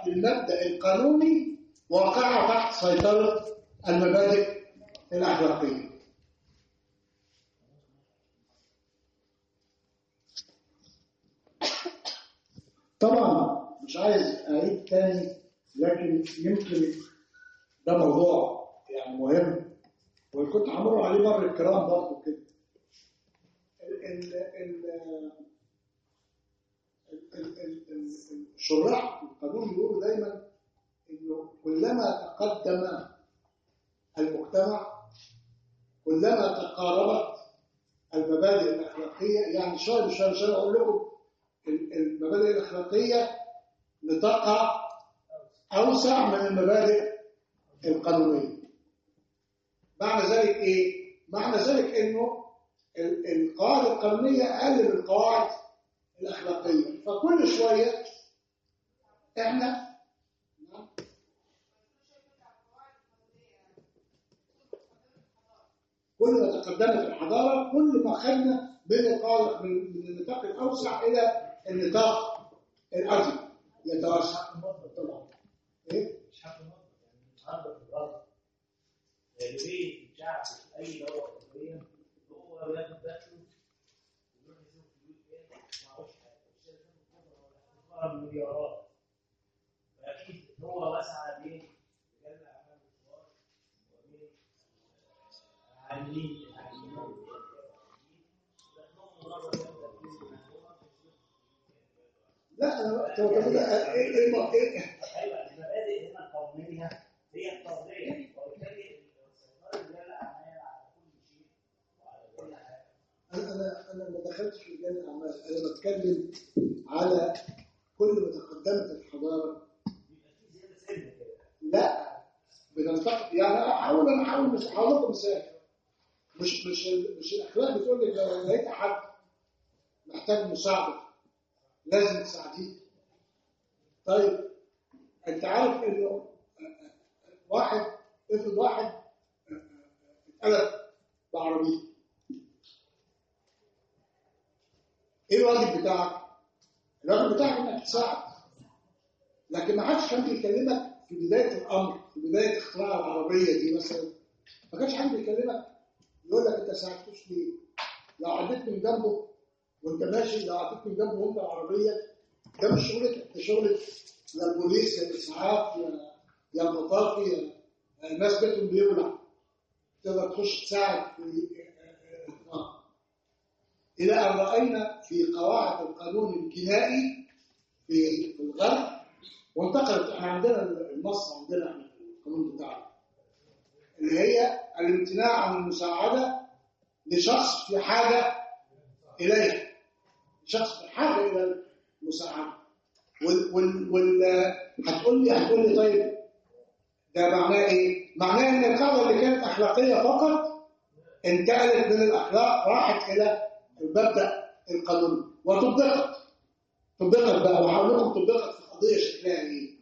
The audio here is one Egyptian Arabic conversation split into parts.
في المبدأ القانوني واقعة تحت سيطرة المبادئ الأخلاقية طبعا مش عايز أعيد تاني لكن يمكن ده موضوع يعني مهم وكنت همر عليه مر الكرام برضه كده ال- ال- ال- ال- ال- ال- الشراح القانون بيقولوا دايما انه كلما تقدم المجتمع كلما تقاربت المبادئ الاخلاقيه يعني شويه بشويه شويه اقول لكم ال- المبادئ الاخلاقيه نطاقها اوسع من المبادئ القانونيه معنى ذلك ايه معنى ذلك انه ال- القواعد القانونيه اقل من القواعد الاخلاقيه فكل شويه احنا نعم. كل ما تقدمت الحضاره كل ما خدنا من القواعد من من النطاق الاوسع الى النطاق الاضيق يتوسع طبعا ايه مش حق المطلق يعني مش عارف في الغرب يعني ليه الشعب في اي دوله اوروبيه هو بياخد دخله ويروح يشوف فلوس ايه معهوش حاجه الشركات الكبرى ولا مليارات فاكيد هو وسع بين رجال الاعمال الكبار وبين عاملين العاملين لا انا طب طب ده ايه ايه ما- ايه ايوه المبادئ هنا القوميه هي التوضيح وبالتالي السيطره رجال الاعمال على كل شيء وعلى كل حاجه انا انا انا ما دخلتش في مجال الاعمال انا بتكلم على كل ما تقدمت الحضاره بيبقى في زياده سن كده لا بننتقد يعني انا هحاول انا هحاول مش هقول لكم مثال مش مش ال- مش الاخلاق بتقول لك لو لقيت حد محتاج مساعده لازم تساعديه طيب انت عارف انه واحد افرض واحد اتقلب بعربيه ايه الواجب بتاعك؟ الواجب بتاعك انك تساعد لكن ما حدش كان بيكلمك في بدايه الامر في بدايه اختراع العربيه دي مثلا ما كانش حد بيكلمك يقول لك انت ساعدتوش ليه؟ لو عديت من جنبه وانت ماشي لو عديت من جنبه وانت العربيه ده مش شغلتك ده شغلة يا البوليس يا الاسعاف يا يا المطافي يا يا الناس بيتهم بيولع تقدر تخش تساعد في آه. الى ان راينا في قواعد القانون الجنائي في في الغرب وانتقلت احنا عندنا النص عندنا احنا في القانون بتاعنا اللي هي الامتناع عن المساعده لشخص في حاجه اليها شخص في حاجه الى المساعده وال وال وال هتقول لي هتقول لي طيب ده معناه ايه؟ معناه ان القاعده اللي كانت اخلاقيه فقط انتقلت من الاخلاق راحت الى المبدا القانوني وطبقت طبقت بقى وهقول لكم طبقت في قضيه شكلها ايه؟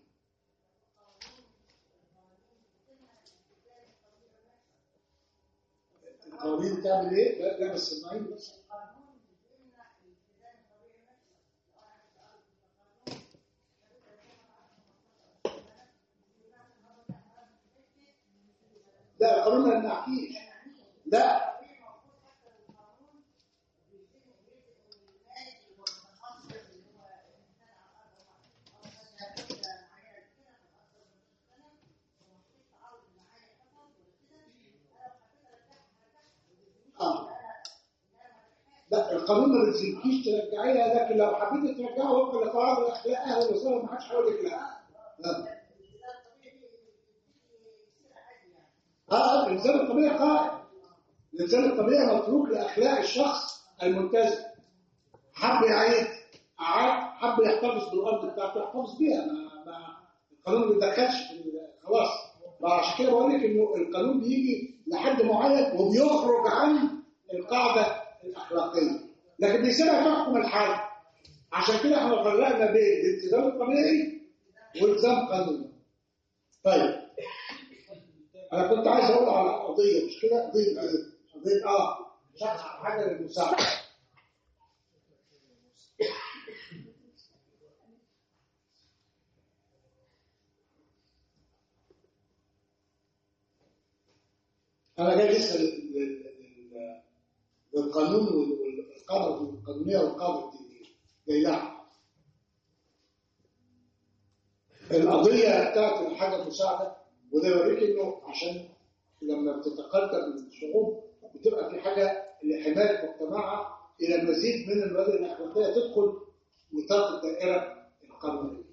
القوانين بتعمل ايه؟ لا لا بس سمعيني بس لا القانون ما يمنعكيش لا اه لا القانون ما بيلزمكيش ترجعيها لكن لو حبيت ترجعها وفقا لقواعد الاخلاق اهلا وسهلا ما حدش هيقول لك لا آه. اه الانسان الطبيعي قائم الانسان الطبيعي متروك لاخلاق الشخص الملتزم حب يعيد قعد حب يحتفظ بالارض بتاعته يحتفظ بيها ما, ما القانون ما بيتدخلش في ال- خلاص فعشان كده بقول لك انه القانون بيجي لحد معين وبيخرج عن القاعده الاخلاقيه لكن بيسيبها تحكم الحال عشان كده احنا فرقنا بين الالتزام الطبيعي والالتزام القانوني طيب انا كنت عايز اقول على قضيه مش كده قضيه ايه قضيه اه شخص حاجه للمساعده انا جاي لسه لل- لل- لل- للقانون وال- والقاعده القانونيه والقاعده الدينيه جاي لها القضيه بتاعت الحاجه المساعده وده يوريك انه عشان لما بتتقدم الشعوب بتبقى في حاجه لحمايه مجتمعها الى المزيد من المبادئ الاخلاقيه تدخل نطاق الدائره القانونيه.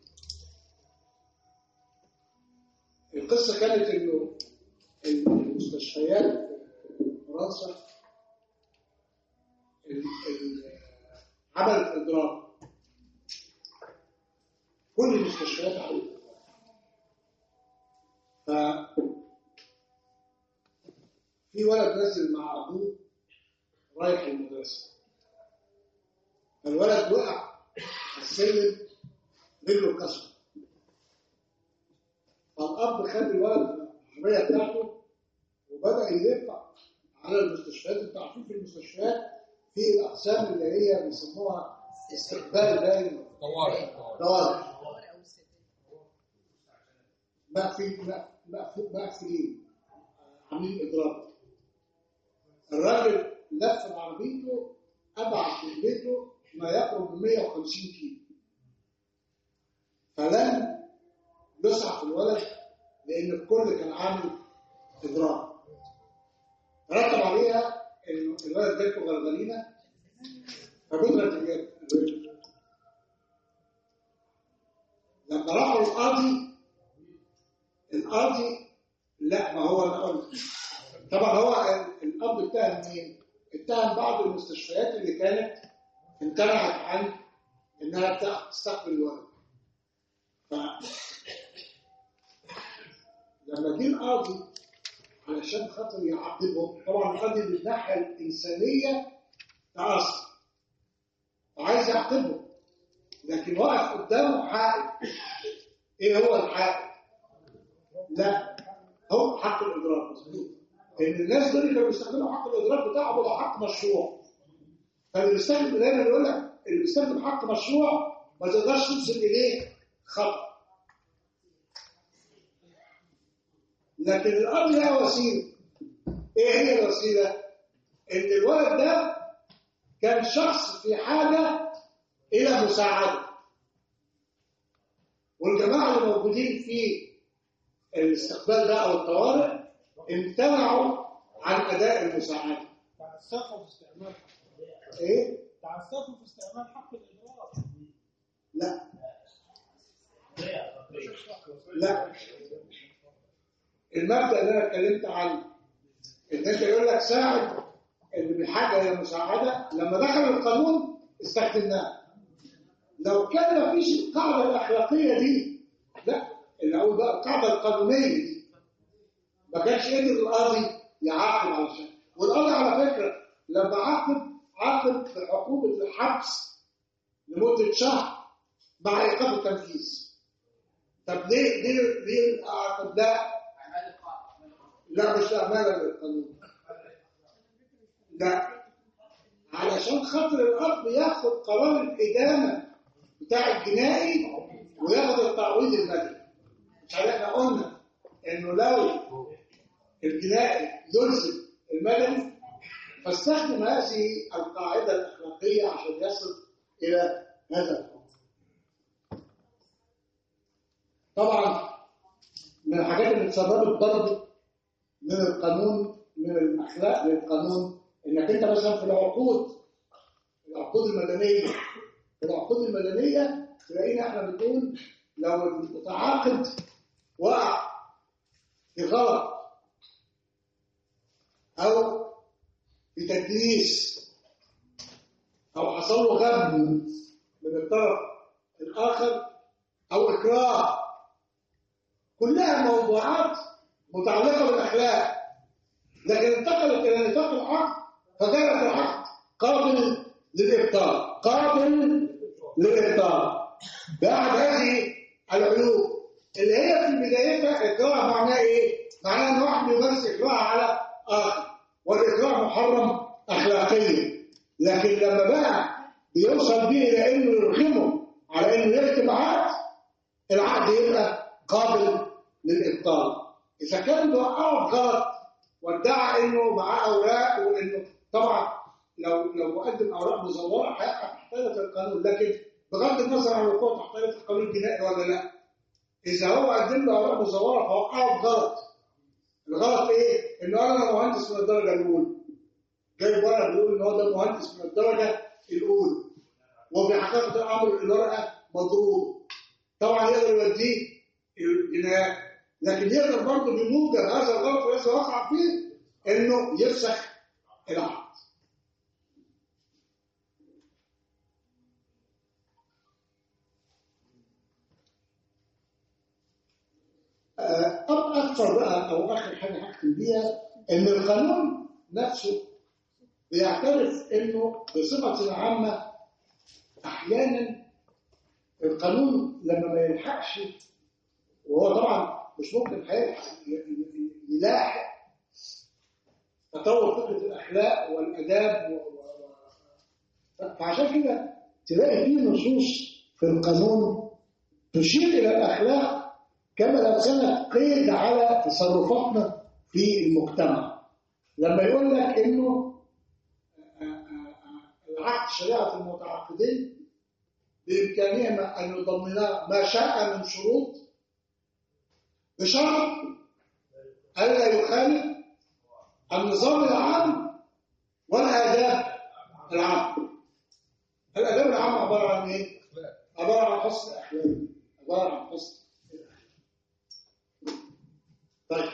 القصه كانت انه المستشفيات في فرنسا ال- ال- عملت اضراب كل المستشفيات عملت اضراب ف في ولد نزل مع ابوه رايح المدرسه فالولد وقع على السلم رجله اتكسرت فالاب خد الولد في العربيه بتاعته وبدا يلف على المستشفيات انتوا عارفين في المستشفيات في الاقسام اللي هي بيسموها استقبال دائم طوارئ طوارئ مقفل مقفل مقفلين عاملين اضراب الراجل لف بعربيته ابعد من بيته ما يقرب من 150 كيلو فلم يسعف الولد لان الكل كان عامل اضراب رتب عليها انه الولد جاته غلغلينه فبدرت الرجل لما راحوا القاضي القاضي لا ما هو انا قلت طبعا هو الاب اتهم مين؟ اتهم بعض المستشفيات اللي كانت امتنعت عن انها تستقبل الولد ف لما جه القاضي علشان خاطر يعاقبهم طبعا القاضي من الناحيه الانسانيه تاثر وعايز يعاقبهم لكن وقف قدامه حائط ايه هو الحائط؟ لا هو حق الاضراب مظبوط ان الناس دول كانوا بيستخدموا حق الاضراب بتاعهم وده حق مشروع فاللي بيستخدم دايما يقول لك اللي بيستخدم حق مشروع ما تقدرش تنسب اليه خطا لكن الامر لها وسيله ايه هي الوسيله؟ ان الولد ده كان شخص في حاجه الى مساعده والجماعه اللي موجودين في الاستقبال ده او الطوارئ امتنعوا عن اداء المساعده تعسفوا في استعمال حق ايه؟ تعسفوا في استعمال حق الاضرار لا ليه أخلاقية؟ لا المبدا اللي انا اتكلمت عنه ان انت يقول لك ساعد اللي بحاجه الى مساعده لما دخل القانون استخدمناه لو كان ما فيش القاعده الاخلاقيه دي لا اللي اقول بقى القاعده القانونيه دي ما كانش قدر القاضي يعاقب على شيء والقاضي على فكره لما عاقب عاقب بعقوبه الحبس لمده شهر مع ايقاف التنفيذ طب ليه ليه ليه اعاقب ده لا مش اعمالا للقانون لا علشان خاطر الاب ياخد قرار الادانه بتاع الجنائي وياخد التعويض المدني مش عارف احنا قلنا انه لو الجنائي يلزم المدني فاستخدم هذه القاعده الاخلاقيه عشان يصل الى هذا الحكم طبعا من الحاجات اللي اتسببت برضه من القانون من الاخلاق للقانون انك انت مثلا في العقود العقود المدنيه في العقود المدنيه تلاقينا احنا بنقول لو المتعاقد وقع في غلط او في تدليس او حصل له غم من الطرف الاخر او اكراه كلها موضوعات متعلقه بالاخلاق لكن انتقلت الى نطاق العقد فجعلت العقد قابل للابطال قابل للابطال بعد هذه العيوب اللي هي في بدايتها اكراه معناه ايه؟ معناه ان واحد يمارس اكراه على اخر والاكراه محرم اخلاقيا لكن لما بقى بيوصل بيه الى انه يرغمه على انه يكتب عقد العقد يبقى قابل للابطال اذا كان بيوقعه في غلط وادعى انه معاه اوراق وانه طبعا لو لو مقدم اوراق مزوره هيقع تحت القانون لكن بغض النظر عن وقوع تحت القانون الجنائي ولا لا اذا هو قدم له اوراق مزوره فوقعه بغلط الغلط ايه؟ انه قال انا مهندس من الدرجه الاولى جايب ورقه بيقول ان هو ده مهندس من الدرجه الاولى وفي حقيقه الامر الورقه مضروب طبعا يقدر يوديه الجنايات لكن يقدر برضه بموجب هذا الغلط الذي وقع فيه انه يفسخ العقد آه، أب- اكثر بقى او اخر حاجه هختم بيها ان القانون نفسه بيعترف انه بصفه عامه احيانا القانون لما ما يلحقش وهو طبعا مش ممكن هيلحق ي- ي- يلاحق تطور فكره الاخلاق والاداب و... و... و... فعشان كده تلاقي فيه نصوص في القانون تشير الى الاخلاق كما لو كانت قيد على تصرفاتنا في المجتمع لما يقول لك انه آه، آه، آه، العقد شريعه المتعاقدين بامكانهما ان يضمنا ما شاء من شروط بشرط الا يخالف النظام العام والاداب العامه الاداب العامه عباره عن ايه؟ عباره عن حسن اخلاق عباره عن حسن طيب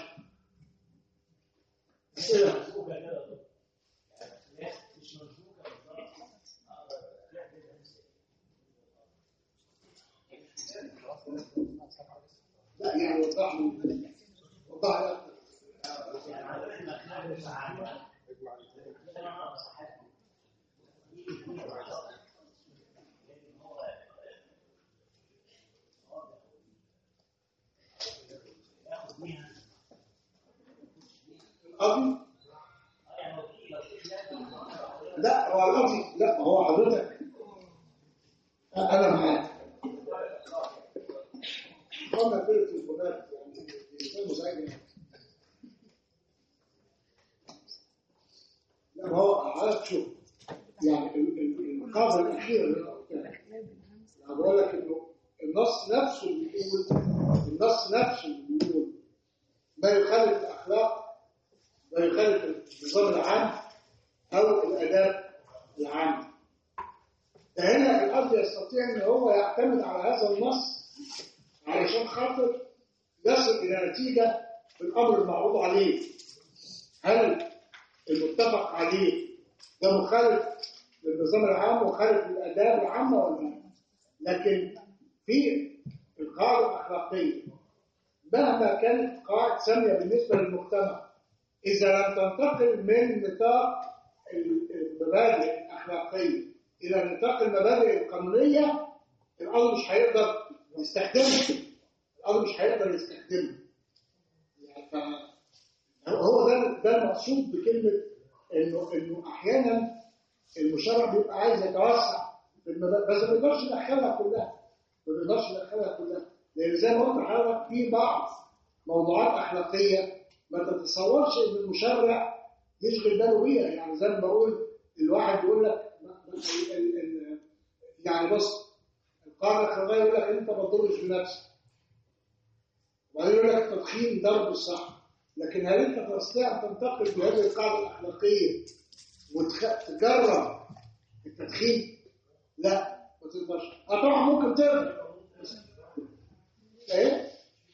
أسئلة ممسوكة كده يا دكتور. يعني مش ممسوكة بالظبط. أقدر أحدد أمثلة. لا يعني وضح لي وضح لي أكتر. يعني عندنا الأخلاق المتعاملة. أنا ما بصححها. دي- دي غلط. لكن هو ياخد بيها القاضي يعني لو في لو في خلاف لا هو القاضي لا هو حضرتك انا معاك قلنا كل التليفونات يعني الانسان مزعج يعني. لا ما هو حضرتك شوف يعني ال- ال- القاعده الاخيره اللي انا قلتها انا بقول لك انه النص نفسه بيقول النص نفسه بيقول ما يخالف الاخلاق ما يخالف النظام العام او الاداب العام فهنا الاب يستطيع ان هو يعتمد على هذا النص علشان خاطر يصل الى نتيجه في الامر المعروض عليه هل المتفق عليه ده مخالف للنظام العام ومخالف للاداب العامه ولا لا؟ لكن في القاعده الاخلاقيه مهما كانت قاعده ساميه بالنسبه للمجتمع اذا لم تنتقل من نطاق المبادئ الاخلاقيه الى نطاق المبادئ القانونيه الامر مش هيقدر يستخدمها الامر مش هيقدر يستخدمها يعني ف- هو ده ده المقصود بكلمه انه انه احيانا المشرع بيبقى عايز يتوسع في المبادئ بس ما بيقدرش يدخلها كلها ما بيقدرش يدخلها كلها لان زي ما قلت لحضرتك في بعض موضوعات اخلاقيه ما تتصورش ان المشرع يشغل باله بيها يعني زي ما بقول الواحد يقول لك ما- ما- ال- ال- ال- يعني بص القاعده الاخلاقيه يقول لك انت ما تضرش بنفسك وبعدين يقول لك التدخين ضرب الصح لكن هل انت تستطيع ان تنتقل بهذه القاعده الاخلاقيه وتجرب التدخين؟ لا ما تقدرش اه طبعا ممكن تقدر ايه؟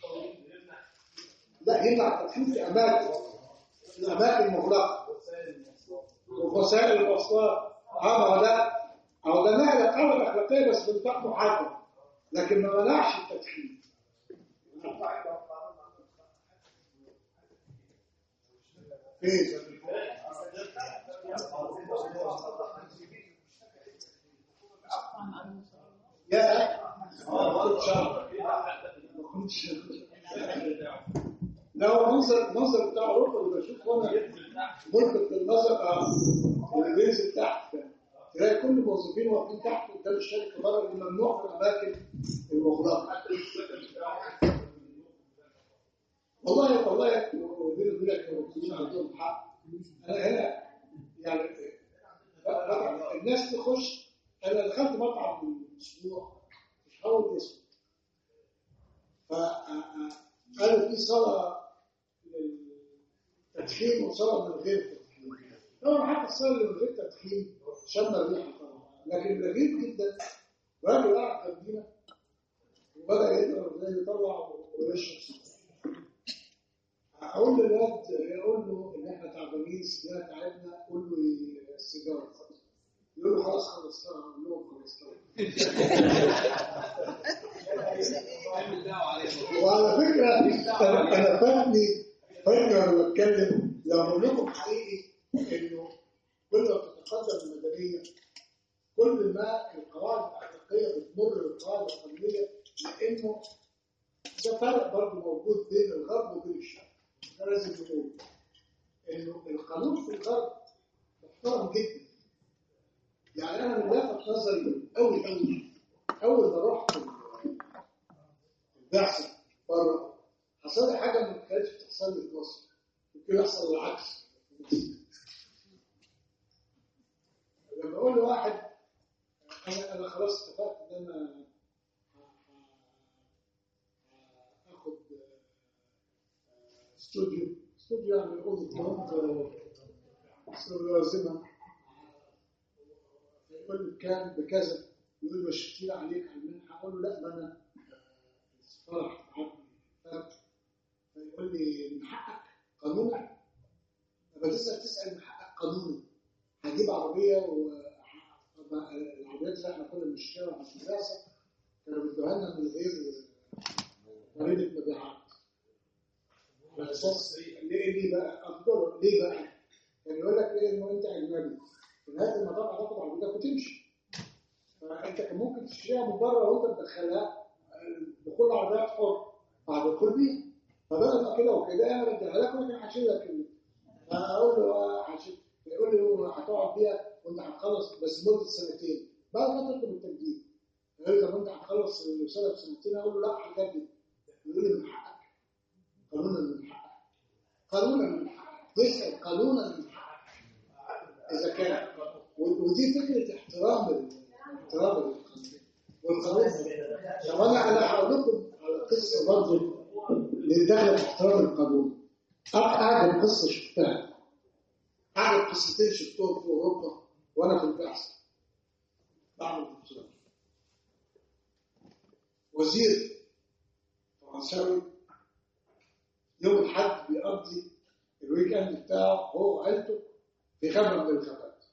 لا يمنع التدخين في اماكن في اماكن مغلقه ووسائل المواصلات اه ما هو ده هو ده نهي القاعده الاخلاقيه بس بنطاق محدد لكن ما منعش التدخين فين؟ يا ما كنتش أعرف. ما كنتش لا هو المنظر المنظر بتاع اوروبا اللي بشوف وانا ملفت للنظر اه اللي بينزل تحت ده. تلاقي كل الموظفين واقفين تحت قدام الشركه بره اللي ممنوع في الاماكن المغلقه والله والله بيني يقول لك المسلمين عندهم حق انا هنا يعني بقى الناس تخش انا دخلت مطعم من اسبوع مش هقول اسمه فقالوا في صلاه للتدخين وصلاه من غير تدخين طبعا حتى الصلاه اللي من غير تدخين شم الريحه طبعا لكن الغريب جدا راجل قاعد جنبينا وبدا يضرب زي يطلع ويشرب اقول للواد اقول له ان احنا تعبانين سنين تعبنا قول له السيجاره يقول له خلاص خلصتها اقول لهم خلصتها وعلى فكره انا انا فاهمني فاكر وانا بتكلم لو اقول لكم حقيقي انه كل ما بتتقدم المدنيه كل ما القواعد الاخلاقيه بتمر بالقواعد القانونيه لانه ده فرق برضه موجود بين الغرب وبين الشرق ده لازم نقول انه القانون في الغرب محترم جدا يعني انا من لفت نظري قوي قوي اول ما رحت البعثه بره حصل لي حاجه ما كانتش بتحصل لي في مصر ممكن يحصل العكس لما اقول لواحد انا انا خلاص اتفقت ان انا اخد استوديو استوديو يعني اوضه نوم لازمها يقول لي بكام بكذا يقول لي مش كتير عليك على المنحه اقول له لا ما انا السفاره هتبعتني فيقول لي من حقك قانونا لما تسال تسال من حقك قانونا هجيب عربيه و العربيات اللي احنا كنا بنشتريها في المدرسه كانوا بيدوها لنا من غير ضريبه مبيعات على اساس ليه ليه بقى افضل ليه بقى؟ يعني يقول لك ايه انه انت اجنبي في نهايه المطاف هتاخد عربيتك وتمشي فانت كان ممكن تشتريها من بره وانت تدخلها دخول العربيات حر بعد الدخول بيها فبدل ما كده وكده انا بديها لك ولكن هشيل لك اقول له هشيل يقول لي هتقعد بيها وانت هتخلص بس مده سنتين بعد ما تطلب التجديد يقول لي طب انت هتخلص الرساله في سنتين اقول له لا هجدد يقول لي من حقك قانونا من حقك قانونا من حقك يسال قانونا من حقك اذا كان ودي فكره احترام احترام القانون والقانون طب انا انا هقول لكم على قصه برضه اللي دخلت احترام القانون اعجب قصه شفتها اعجب قصتين شفتهم في اوروبا وانا في البحث بعمل دكتوراه وزير فرنساوي يوم الحد بيقضي الويك اند بتاعه هو وعيلته في خدمه من الخدمات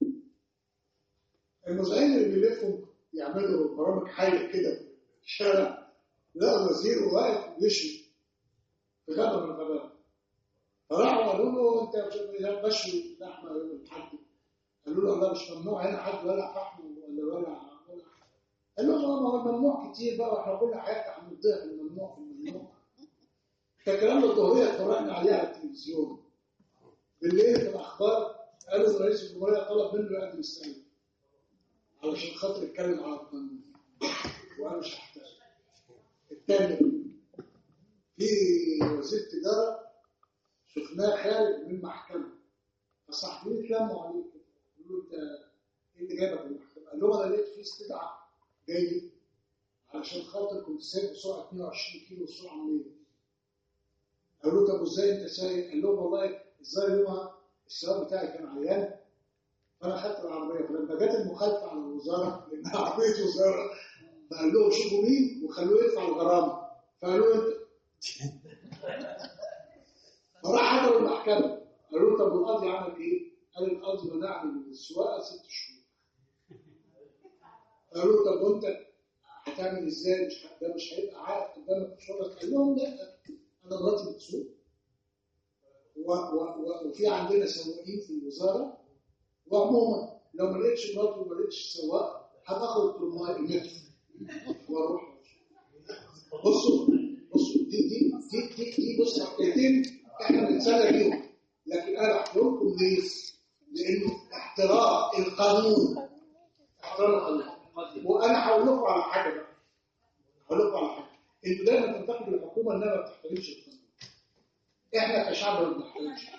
المذيعين اللي بيلفوا يعملوا برامج حيه كده في الشارع لقوا الوزير واقف ويشوي في غابه من الغابات فراحوا قالوا له انت بشوي لحمه يوم الحد قالوا له لا مش ممنوع هنا حد ولا فحم ولا ولا ولا قال له ما هو ممنوع كتير بقى واحنا كل حياتنا عم نضيع في الممنوع في الممنوع كان الكلام ده الظهريه اتفرجنا عليه على التلفزيون بالليل في الاخبار قالوا رئيس الجمهوريه طلب منه يقدم استقالته علشان خاطر يتكلم على القانون وانا مش هحتاج الثاني في وزير تجاره شفناه خارج من محكمه فصاحبين اتلموا عليه قالوا له انت ايه اللي جابك المحكمه؟ قال لهم انا لقيت في استدعاء جاي لي علشان خاطر كنت سايق بسرعه 22 كيلو سرعه عمليه قالوا له طب وازاي انت سايق؟ قال لهم والله ازاي يومها السواق بتاعي كان عيان فانا خدت العربيه فلما جت المخالفه على الوزاره لانها عربيه وزاره فقال لهم شوفوا مين وخلوه يدفع الغرامه فقالوا له انت فراح حضروا المحكمه قالوا له طب والقاضي عمل ايه؟ قال القاضي منعني من السواقه ست شهور قالوا له طب وانت هتعمل ازاي؟ مش ده مش هيبقى عائق قدامك في شغلك قال لهم لا انا مراتي بتسوق و- و- و- وفي عندنا سواقين في الوزاره وعموما لو ما لقيتش مراتي وما لقيتش سواق هبقى اخد ترماي المترو واروح بصوا بصوا دي دي دي دي, دي بص حكايتين احنا بنتسلى بيهم لكن انا احكي لكم ليه؟ لانه احترام القانون احترام القانون وانا هقول لكم على حاجه بقى هقول لكم على حاجه انتوا دايما تنتقدوا الحكومه انها ما بتحترمش القانون احنا كشعب ما بنحترمش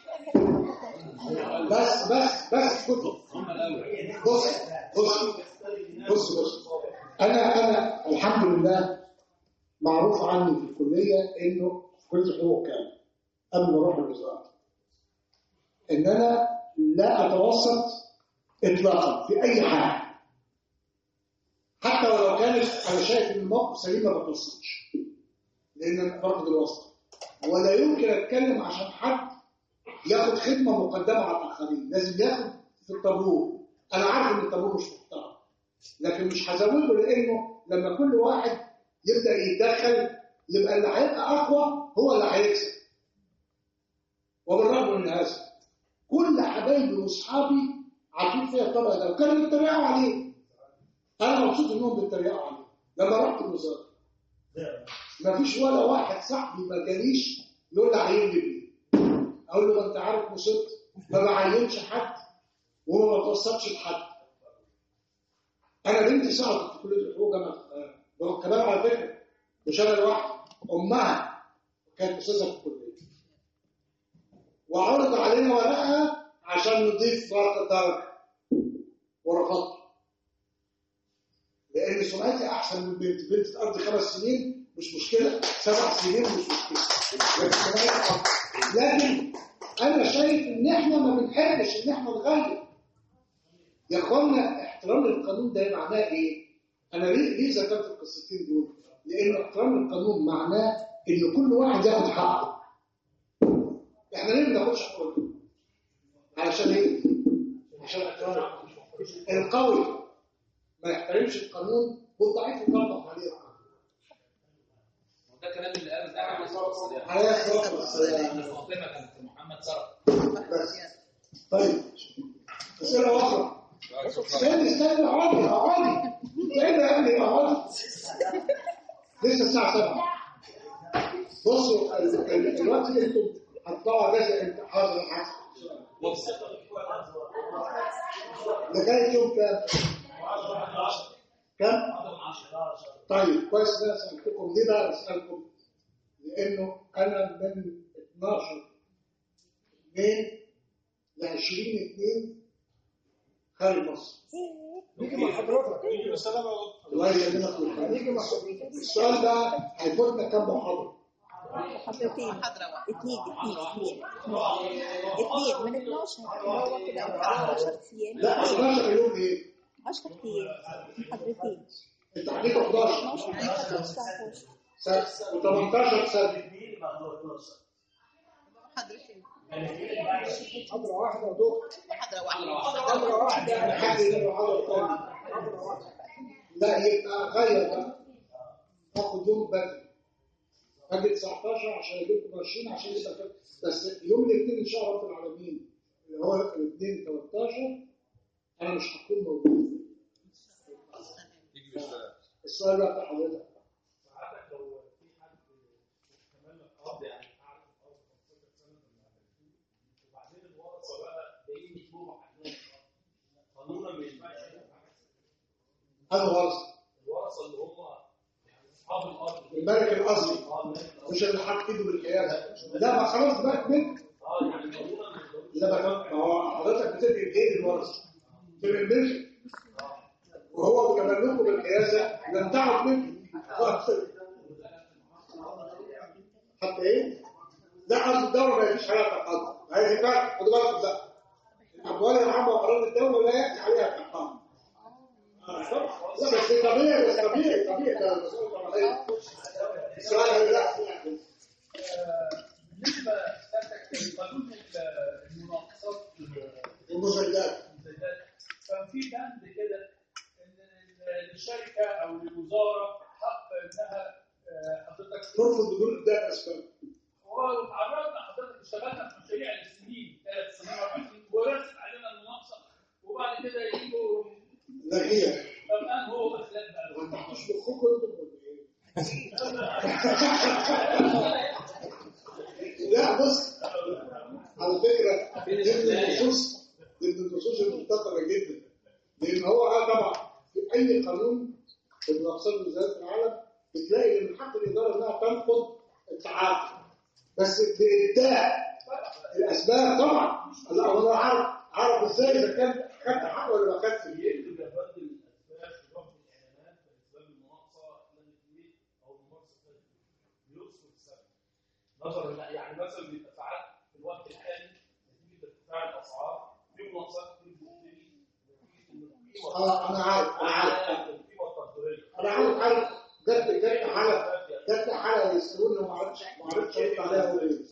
بس بس بس كتب بص بص بص بص انا انا الحمد لله معروف عني في الكليه انه في كليه الحقوق كان قبل ما اروح الوزاره ان انا لا اتوسط اطلاقا في اي حاجه حتى ولو كانت انا شايف ان الموقف سليم ما بتوسطش لان انا برفض الوسط ولا يمكن اتكلم عشان حد ياخد خدمه مقدمه على الاخرين لازم ياخد في الطابور انا عارف ان الطابور مش محترم لكن مش هزوده لانه لما كل واحد يبدا يتدخل يبقى اللي هيبقى اقوى هو اللي هيكسب وبالرغم من هذا كل حبايبي واصحابي عارفين فيها الطبق ده وكانوا بيتريقوا عليه انا مبسوط انهم بيتريقوا عليه لما رحت الوزاره ما فيش ولا واحد صاحبي ما جاليش يقول لي عيني بيه اقول له ما انت عارف مصيبتي ما بعينش حد وما بتوسطش لحد انا بنتي سقطت في كليه الحقوق جامعه القاهره ده كمان على فكره مش انا لوحدي امها كانت استاذه في الكليه وعرض علينا ورقه عشان نضيف ورقه درجه ورفضت لان سمعتي احسن من بنت بنت تقضي خمس سنين مش مشكله سبع سنين مش مشكله لكن سمعتي أفضل. لكن انا شايف ان احنا ما بنحبش ان احنا نغير يا اخوانا احترام القانون ده معناه ايه انا ليه ليه ذكرت القصتين دول لان احترام القانون معناه ان كل واحد ياخد حقه احنا ليه ما بناخدش حقوقنا علشان ايه عشان احترام القانون. القوي ما يحترمش القانون والضعيف يطبق عليه القانون ده كلام اللي قال ده عليه الصلاه والسلام عليه الصلاه والسلام ان فاطمه كانت محمد سرق بس طيب اسئله اخرى استنى استنى اقعدي اقعدي استنى يا ابني اقعدي لسه الساعه 7 بصوا ال- ال- الوقت اللي انتم هتطلعوا اجازه امتى حاضر حاضر لغايه يوم كام؟ كام؟ طيب كويس ان انا سالتكم ليه بقى اسالكم؟ لانه انا من 12 2 ل 20 2 خارج مصر نيجي مع حضرتك نيجي بالسلامه يا دكتور الله يسلمك ويرحمك. نيجي مع حضرتك السؤال ده هيفوتنا كام محاضره؟ محاضرتين اثنين اثنين اثنين اثنين من 12 اللي هو كده 10 ايام لا 11 يوم ايه؟ 10 ايام محاضرتين انت عليك 11 12 محاضرة 19 سنة و18 سنه محاضره واحده يا دكتور محاضرة محاضره واحده يعني حد يجيب محاضره ثانيه محاضره واحده لا يبقى غير بقى تاخد يوم بدري اجي 19 عشان اجيب لكم 20 عشان يبقى كده بس يوم الاثنين ان شاء الله رب العالمين اللي هو الاثنين 13 انا مش هكون موجود السؤال بقى بتاع حضرتك ساعتك لو في حد كمان قاضي يعني قاعد في الارض 15 سنه من الأهل وبعدين الورثه بقى جايين يطلبوا حاجات قانونا ما ينفعش يعمل حاجة. انا ورث الورثه اللي هم يعني اصحاب الارض الملك الاصلي اه الملك الأرض. مش اللي حاطط ايده بالقياده لا ما خلاص بقى منك اه يعني قانونا ما يقدروش لا ما ما هو حضرتك بتدي ايه للورثه؟ تبقى الملك وهو بتملكه بالقياده لم تعد منه حتى ايه؟ لا قصد الدوله ما يجيش عليها تقدم هذه فرق خدوا بالكم ده الاموال العامه واراضي الدوله لا ياتي عليها تقدم لا بس طبيعي بس طبيعي طبيعي ده مسؤول طبيعي السؤال لا بالنسبه لسيادتك لقانون المناقصات المسجلات المنتجات كان في بند كده ان للشركه او للوزاره حق انها آه، حضرتك ترفض بدون ابداء اسباب وتعرضنا حضرتك اشتغلنا في مشاريع لسنين ثلاث سنين اربع سنين ورست علينا المناقصه وبعد كده يجوا لكن طب الان هو مثلا بقى ما تحطوش مخكم انتم ولا ايه؟ لا بص على فكره ضمن النصوص ضمن النصوص المنتظره جدا لان هو اه طبعا في اي قانون في الاقسام الوزارات في العالم بتلاقي ان من حق الاداره انها تنقض التعاقد بس بإبداع الأسباب طبعا لا والله عارف عارف ازاي إذا كان خدت حق ولا ما خدتش يكتب يا فندم الاسباب في رفض الاعلانات كاسباب المناقصه اعلان التويت او الممارسه الفرديه بيذكر السبب نظرا لا يعني مثلا بيبقى ساعات في الوقت الحالي نتيجه ارتفاع الاسعار في مناقصات كتير بتبتدي نتيجه ان القيمه اه انا عارف انا عارف القيمه التقديريه انا عارف عارف جت جت حاله جت حاله يسالوني وما عرفتش ما عرفتش ارد عليها ولا ايه